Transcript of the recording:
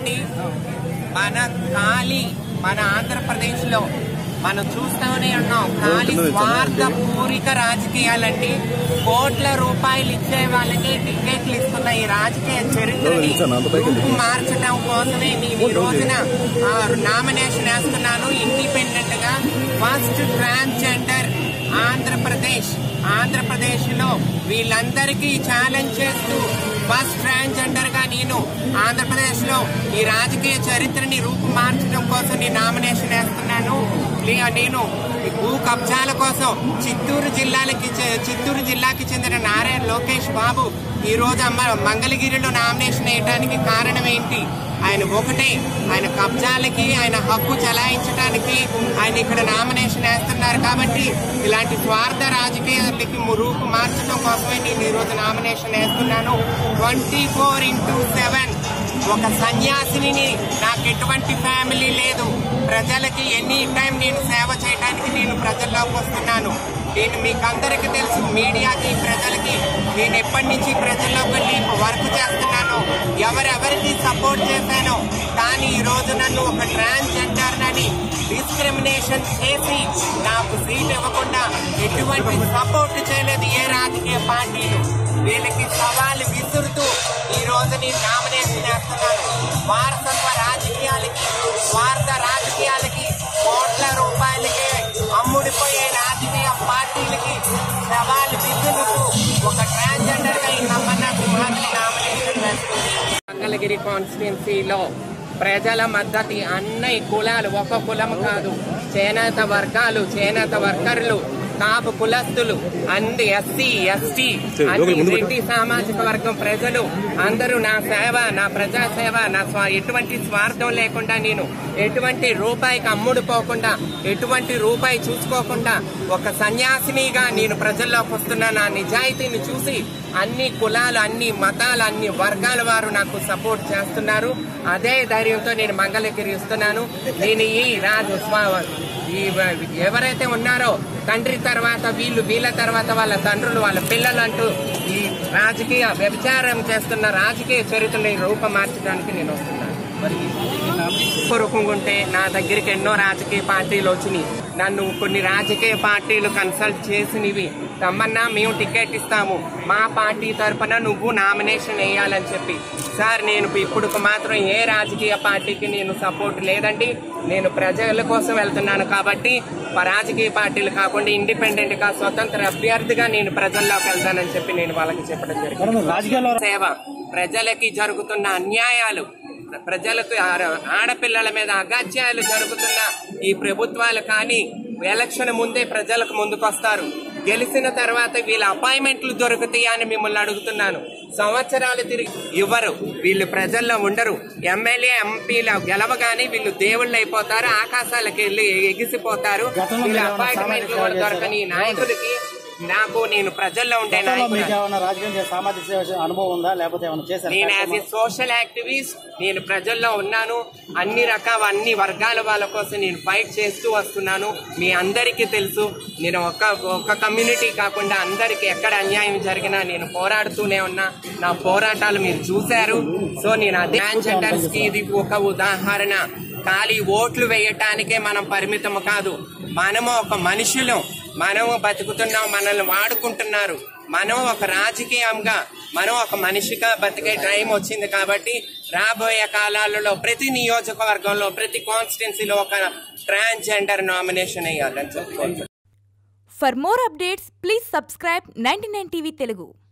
చూడండి మన ఖాళీ మన ఆంధ్రప్రదేశ్ లో మనం చూస్తూనే ఉన్నాం ఖాళీ స్వార్థ పూరిక రాజకీయాలండి కోట్ల రూపాయలు ఇచ్చే వాళ్ళకి టికెట్లు ఇస్తున్న ఈ రాజకీయ చరిత్రని రూపు మార్చడం కోసమే నేను ఈ రోజున నామినేషన్ వేస్తున్నాను ఇండిపెండెంట్ గా ఫస్ట్ ట్రాన్స్జెండర్ ఆంధ్రప్రదేశ్ ఆంధ్రప్రదేశ్ లో వీళ్ళందరికీ ఛాలెంజ్ చేస్తూ ఫస్ట్ ట్రాన్స్జెండర్ గా నేను ఆంధ్రప్రదేశ్ లో ఈ రాజకీయ చరిత్రని రూపు మార్చడం కోసం నేను నామినేషన్ వేస్తున్నాను లే- నేను ఈ భూ కబ్జాల కోసం చిత్తూరు జిల్లాలకి చె- చిత్తూరు జిల్లాకి చెందిన నారాయణ లోకేష్ బాబు ఈ రోజు అమ్మ మంగళగిరిలో నామినేషన్ వేయడానికి కారణం ఏంటి ఆయన ఒకటే ఆయన కబ్జాలకి ఆయన హక్కు చలాయించడానికి ఆయన ఇక్కడ నామినేషన్ వేస్తున్నారు కాబట్టి ఇలాంటి స్వార్థ రాజకీయాలకి ము- రూపు మార్చడం కోసమే నేను ఈ రోజు నామినేషన్ వేస్తున్నాను ట్వంటీ ఫోర్ ఇంటూ సెవెన్ ఒక సన్యాసిని నాకు ఎటువంటి ఫ్యామిలీ లేదు ప్రజలకి ఎనీ టైం నేను సేవ చేయడానికి నేను ప్రజల్లోకి వస్తున్నాను నేను మీకు అందరికీ తెలుసు మీడియాకి ప్రజలకి నేను ఎప్పటి నుంచి ప్రజల్లోకి వెళ్ళి వర్క్ చేస్తున్నాను ఎవరెవరికి సపోర్ట్ చేశానో కానీ ఈ రోజు నన్ను ఒక ట్రాన్స్జెండర్ అని డిస్క్రిమినేషన్ చేసి నాకు సీట్ ఇవ్వకుండా ఎటువంటి సపోర్ట్ చేయలేదు ఏ రాజకీయ పార్టీలు వీళ్ళకి సవాలు విసురుతూ ఈ రోజు నేను నామినేషన్ వేస్తున్నాను వారసత్వ రాజకీయాలకి స్వార్థ రాజకీయాలకి కోట్ల రూపాయలకి అమ్ముడిపోయే రాజకీయ పార్టీలకి సవాలు విసురుతూ ఒక ట్రాన్స్జెండర్ గా ఈ నమ్మన్న సింహాద్రి నామినేషన్ వేస్తుంది మంగళగిరి కాన్స్టిట్యున్సీలో ప్రజల మద్దతు అన్ని కులాలు ఒక కులం కాదు చేనేత వర్గాలు చేనేత వర్కర్లు కాపు కులస్తులు అన్ని ఎస్సీ ఎస్టీ అన్ని రెడ్డి సామాజిక వర్గం ప్రజలు అందరూ నా సేవ నా ప్రజా సేవ నా స్వా ఎటువంటి స్వార్థం లేకుండా నేను ఎటువంటి రూపాయికి అమ్ముడుపోకుండా ఎటువంటి రూపాయి చూసుకోకుండా ఒక సన్యాసినిగా నేను ప్రజల్లోకి వస్తున్న నా నిజాయితీని చూసి అన్ని కులాలు అన్ని మతాలు అన్ని వర్గాల వారు నాకు సపోర్ట్ చేస్తున్నారు అదే ధైర్యంతో నేను మంగళగిరి ఇస్తున్నాను నేను ఈ రాజు స్వా- ఈ ఎవరైతే ఉన్నారో తండ్రి తర్వాత వీళ్ళు వీళ్ళ తర్వాత వాళ్ళ తండ్రులు వాళ్ళ పిల్లలు అంటూ ఈ రాజకీయ వ్యభిచారం చేస్తున్న రాజకీయ చరిత్రని రూపం మార్చడానికి నేను వస్తున్నాను కొరుకుంటే నా దగ్గరికి ఎన్నో రాజకీయ పార్టీలు వచ్చినాయి నన్ను కొన్ని రాజకీయ పార్టీలు కన్సల్ట్ చేసినవి తమ్మన్నా మేము టికెట్ ఇస్తాము మా పార్టీ తరపున నువ్వు నామినేషన్ వేయాలని చెప్పి సార్ నేను ఇప్పుడు మాత్రం ఏ రాజకీయ పార్టీకి నేను సపోర్ట్ లేదండి నేను ప్రజల కోసం వెళ్తున్నాను కాబట్టి మా రాజకీయ పార్టీలు కాకుండా ఇండిపెండెంట్ గా స్వతంత్ర అభ్యర్థిగా నేను ప్రజల్లోకి వెళ్తానని చెప్పి నేను వాళ్ళకి చెప్పడం జరిగింది రాజకీయాల్లో సేవ ప్రజలకి జరుగుతున్న అన్యాయాలు ప్రజలకు ఆడ- ఆడపిల్లల మీద అగాత్యాలు జరుగుతున్న ఈ ప్రభుత్వాలు కానీ ఎలక్షన్ ముందే ప్రజలకు ముందుకొస్తారు గెలిచిన తర్వాత వీళ్ళ అపాయింట్మెంట్లు దొరుకుతాయా అని మిమ్మల్ని అడుగుతున్నాను సంవత్సరాలు తిరిగి ఇవ్వరు వీళ్ళు ప్రజల్లో ఉండరు ఎమ్మెల్యే ఎంపీలు గెలవగానే వీళ్ళు దేవుళ్ళు అయిపోతారు ఆకాశాలకు వెళ్ళి ఎగిసిపోతారు గతంలో వీళ్ళ మీరు ఏమైనా అపాయింట్మెంట్లు సామాజిక కూడా సేవ దొరకని ఈ నాయకులకి నాకు నేను ప్రజల్లో ఉండే గతంలో మీకు నాయకులు ఏమైనా రాజకీయం చేసే సామాజిక సేవ చేసే అనుభవం ఉందా లేకపోతే ఏమైనా చేశారా నేను యాజ్ ఏ సోషల్ యాక్టివిస్ట్ నేను ప్రజల్లో ఉన్నాను అన్ని రకాల అన్ని వర్గాల వాళ్ళ కోసం నేను ఫైట్ చేస్తూ వస్తున్నాను మీ అందరికీ తెలుసు నేను ఒక ఒక కమ్యూనిటీ కాకుండా అందరికీ ఎక్కడ అన్యాయం జరిగినా నేను పోరాడుతూనే ఉన్నా నా పోరాటాలు మీరు చూశారు సో నేను అదే ట్రాన్స్జెండర్స్ కి ఇది ఒక ఉదాహరణ ఖాళీ ఓట్లు వేయటానికే మనం పరిమితం కాదు మనము ఒక మనుషులం మనము బతుకుతున్నాం మనల్ని వాడుకుంటున్నారు మనం ఒక రాజకీయంగా మనం ఒక మనిషిగా బతికే టైం వచ్చింది కాబట్టి రాబోయే కాలాలలో ప్రతి నియోజకవర్గంలో ప్రతి కాన్స్టిట్యున్సీలో ఒక ట్రాన్స్జెండర్ నామినేషన్ వేయాలని చెప్పుకోవచ్చు For more updates, please subscribe 99 TV Telugu.